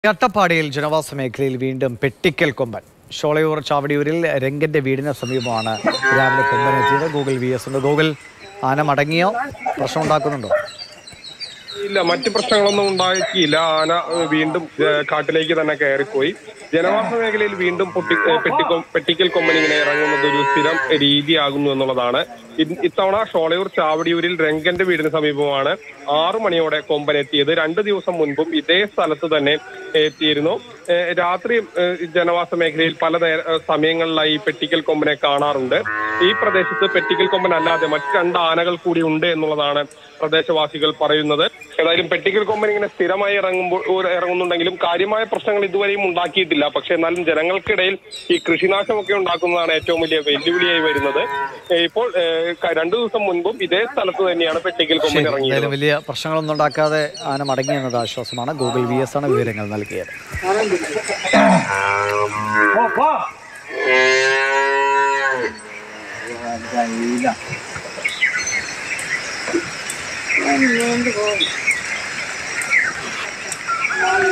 അട്ടപ്പാടിയിൽ ജനവാസ മേഖലയിൽ വീണ്ടും പെട്ടിക്കൽ കൊമ്പൻ ഷോളയൂർ ചാവടിയൂരിൽ രംഗന്റെ വീടിന് സമീപമാണ് രാവിലെ കൊമ്പൻ എത്തിയത് ഗൂഗിൾ വി എസ് ഉണ്ട് ഗൂഗിൾ ആന മടങ്ങിയോ പ്രശ്നം ഉണ്ടാക്കുന്നുണ്ടോ ഇല്ല മറ്റ് പ്രശ്നങ്ങളൊന്നും ഉണ്ടാക്കിയില്ല ആന ഏഹ്, വീണ്ടും ഏഹ്, കാട്ടിലേക്ക് തന്നെ കയറിപ്പോയി ജനവാസ മേഖലയിൽ വീണ്ടും പൊട്ടി ഏഹ്, പെട്ടിക്കൊ പെട്ടിക്കൽ കൊമ്പൻ ഇങ്ങനെ ഇറങ്ങുന്നത് ഒരു സ്ഥിരം രീതിയാകുന്നു എന്നുള്ളതാണ് ഇ- ഇത്തവണ ഷോളയൂർ ചാവടിയൂരിൽ രംഗന്റെ വീടിന് സമീപമാണ് ആറു മണിയോടെ കൊമ്പൻ എത്തിയത് രണ്ട് ദിവസം മുൻപും ഇതേ സ്ഥലത്ത് തന്നെ എത്തിയിരുന്നു ഏഹ്, രാത്രി ഏഹ്, ജനവാസ മേഖലയിൽ പല നേര- ഏഹ്, സമയങ്ങളിലായി ഈ പെട്ടിക്കൽ കൊമ്പനെ കാണാറുണ്ട് ഈ പ്രദേശത്ത് പെട്ടിക്കൽ കൊമ്പൻ അല്ലാതെ മറ്റ് രണ്ട് ആനകൾ കൂടി ഉണ്ട് എന്നുള്ളതാണ് പ്രദേശവാസികൾ പറയുന്നത് ഏതായാലും പെട്ടിക്കൽ കൊമ്പൻ ഇങ്ങനെ സ്ഥിരമായി ഇറങ്ങുമ്പോൾ ഒരു ഇറങ്ങുന്നുണ്ടെങ്കിലും കാര്യമായ പ്രശ്നങ്ങൾ ഇതുവരെയും ഉണ്ടാക്കിയിട്ടില്ല പക്ഷെ എന്നാലും ജനങ്ങൾക്കിടയിൽ ഈ കൃഷിനാശമൊക്കെ ഉണ്ടാക്കുന്നതാണ് ഏറ്റവും വലിയ വെല്ലുവിളിയായി വരുന്നത് ഏഹ് ഇപ്പോൾ ഏഹ് ക- രണ്ടു ദിവസം മുൻപും ഇതേ സ്ഥലത്ത് തന്നെയാണ് പെട്ടിക്കൽ കൊമ്പൻ ഇറങ്ങിയത് എന്തായാലും വലിയ പ്രശ്നങ്ങളൊന്നും ഉണ്ടാക്കാതെ ആന മടങ്ങി എന്നത് ആശ്വാസമാണ് ഗൂഗിൾ വി എസ് ആണ് വിവരങ്ങൾ നൽകിയത് കഴിയില്ല